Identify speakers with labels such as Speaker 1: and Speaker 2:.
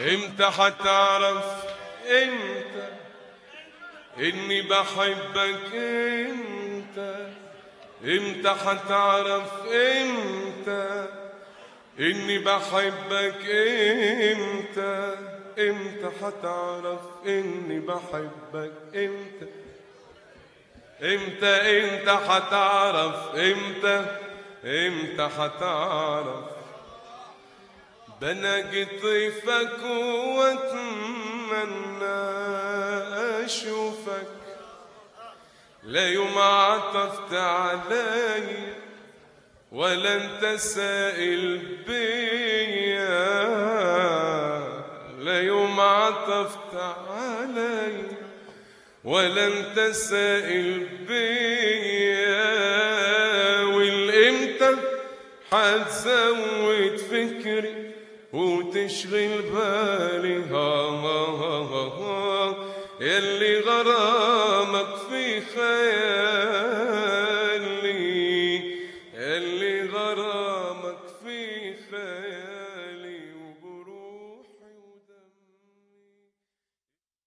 Speaker 1: امتى حتعرف انت اني بحبك انت امتى حتعرف انت اني بحبك امتى امتى حتعرف اني بحبك امتى امتى انت حتعرف امتى امتى حتعرف بنجي طيفك واتمنى اشوفك لا يوم عطفت علي ولا انت سائل بيا لا يوم عطفت علي ولا انت سائل بيا والامتى حتزود فكري وتشغل بالي ها ها ها ها ها يلي غرامك في خيالي